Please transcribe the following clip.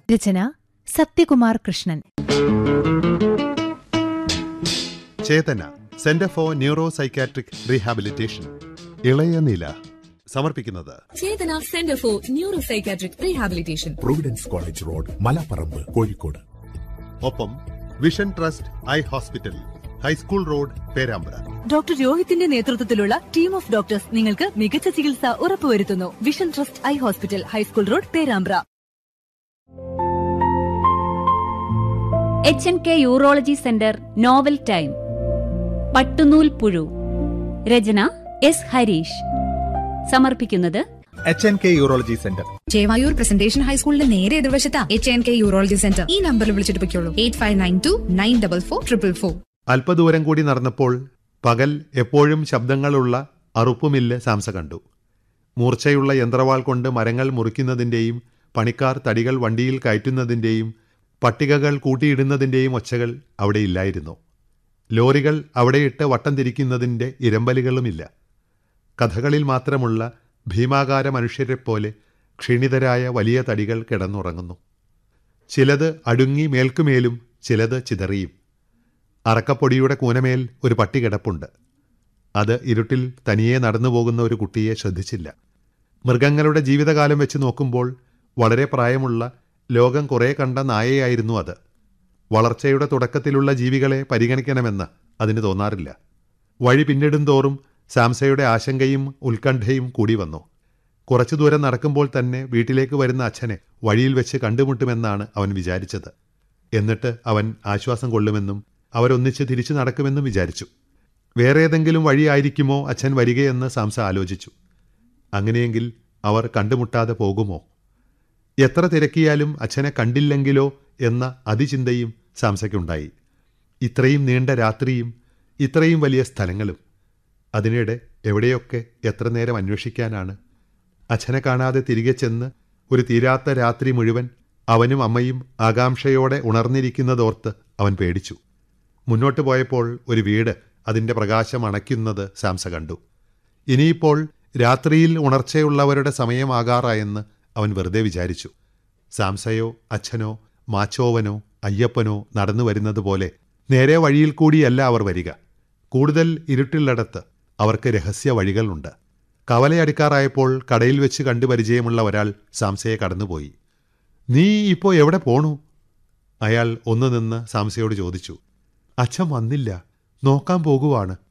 Rachana Sathyakumar Krishnan Chetana centre for neuro psychiatric rehabilitation ഇളയ നില സമർപ്പിക്കുന്നത് Chetana centre for neuro psychiatric rehabilitation providence college road Malaparamba Kozhikode ഒപ്പം vision trust eye hospital high school road Perambra doctor രോഹിത്തിന്റെ നേതൃത്വത്തിലുള്ള team of doctors നിങ്ങൾക്ക് മികച്ച ചികിത്സ ഉറപ്പുവരുത്തുന്നു vision trust eye hospital high school road Perambra H N K urology centre novel time Pattunool Puzhu രചന S Harish സമർപ്പിക്കുന്നത് H N K urology centre Chevayur presentation ഹൈസ്കൂളിന്റെ നേരെ എതിർവശത്താ H N K urology centre ഈ നമ്പറിൽ വിളിച്ചിട്ട് പൊയ്ക്കോളൂ eight five nine two nine double four triple four അല്പദൂരം കൂടി നടന്നപ്പോൾ പകൽ എപ്പോഴും ശബ്ദങ്ങളുള്ള അറുപ്പുമില്ല് സാംസ കണ്ടു മൂർച്ചയുള്ള യന്ത്രവാൾ കൊണ്ട് മരങ്ങൾ മുറിക്കുന്നതിൻ്റെയും പണിക്കാർ തടികൾ വണ്ടിയിൽ കയറ്റുന്നതിൻ്റെയും പട്ടികകൾ കൂട്ടിയിടുന്നതിൻ്റെയും ഒച്ചകൾ അവിടെ ഇല്ലായിരുന്നു ലോറികൾ അവിടെയിട്ട് വട്ടം തിരിക്കുന്നതിൻ്റെ ഇരമ്പലുകളുമില്ല കഥകളിൽ മാത്രമുള്ള ഭീമാകാര മനുഷ്യരെപ്പോലെ ക്ഷീണിതരായ വലിയ തടികൾ കിടന്നുറങ്ങുന്നു ചിലത് അടുങ്ങി മേൽക്കുമേലും ചിലത് ചിതറിയും അറക്കപ്പൊടിയുടെ കൂനമേൽ ഒരു പട്ടി കിടപ്പുണ്ട് അത് ഇരുട്ടിൽ തനിയെ നടന്നു പോകുന്ന ഒരു കുട്ടിയെ ശ്രദ്ധിച്ചില്ല മൃഗങ്ങളുടെ ജീവിതകാലം വെച്ച് നോക്കുമ്പോൾ വളരെ പ്രായമുള്ള ലോകം കുറേ കണ്ട നായയായിരുന്നു അത് വളർച്ചയുടെ തുടക്കത്തിലുള്ള ജീവികളെ പരിഗണിക്കണമെന്ന് അതിന് തോന്നാറില്ല വഴി പിന്നിടും തോറും സാംസയുടെ ആശങ്കയും ഉത്കണ്ഠയും കൂടി വന്നു കുറച്ചു ദൂരം നടക്കുമ്പോൾ തന്നെ വീട്ടിലേക്ക് വരുന്ന അച്ഛനെ വഴിയിൽ വെച്ച് കണ്ടുമുട്ടുമെന്നാണ് അവൻ വിചാരിച്ചത് എന്നിട്ട് അവൻ ആശ്വാസം കൊള്ളുമെന്നും അവരൊന്നിച്ച് തിരിച്ചു നടക്കുമെന്നും വിചാരിച്ചു വേറെ ഏതെങ്കിലും വഴിയായിരിക്കുമോ അച്ഛൻ വരികയെന്ന് സാംസ ആലോചിച്ചു അങ്ങനെയെങ്കിൽ അവർ കണ്ടുമുട്ടാതെ പോകുമോ എത്ര തിരക്കിയാലും അച്ഛനെ കണ്ടില്ലെങ്കിലോ എന്ന അതിചിന്തയും സാംസയ്ക്കുണ്ടായി ഇത്രയും നീണ്ട രാത്രിയും ഇത്രയും വലിയ സ്ഥലങ്ങളും അതിനിടെ എവിടെയൊക്കെ എത്ര നേരം അന്വേഷിക്കാനാണ് അച്ഛനെ കാണാതെ തിരികെ ചെന്ന് ഒരു തീരാത്ത രാത്രി മുഴുവൻ അവനും അമ്മയും ആകാംക്ഷയോടെ ഉണർന്നിരിക്കുന്നതോർത്ത് അവൻ പേടിച്ചു മുന്നോട്ട് പോയപ്പോൾ ഒരു വീട് അതിൻ്റെ പ്രകാശം അണയ്ക്കുന്നത് സാംസ കണ്ടു ഇനിയിപ്പോൾ രാത്രിയിൽ ഉണർച്ചയുള്ളവരുടെ സമയമാകാറായെന്ന് അവൻ വെറുതെ വിചാരിച്ചു സാംസയോ അച്ഛനോ മാച്ചോവനോ അയ്യപ്പനോ നടന്നു വരുന്നത് പോലെ നേരെ വഴിയിൽ കൂടിയല്ല അവർ വരിക കൂടുതൽ ഇരുട്ടുള്ളിടത്ത് അവർക്ക് രഹസ്യ വഴികളുണ്ട് കവലയടുക്കാറായപ്പോൾ കടയിൽ വെച്ച് കണ്ടു പരിചയമുള്ള ഒരാൾ സാംസയെ കടന്നുപോയി നീ ഇപ്പോൾ എവിടെ പോണു അയാൾ ഒന്ന് നിന്ന് സാംസയോട് ചോദിച്ചു അച്ഛൻ വന്നില്ല നോക്കാൻ പോകുവാണ്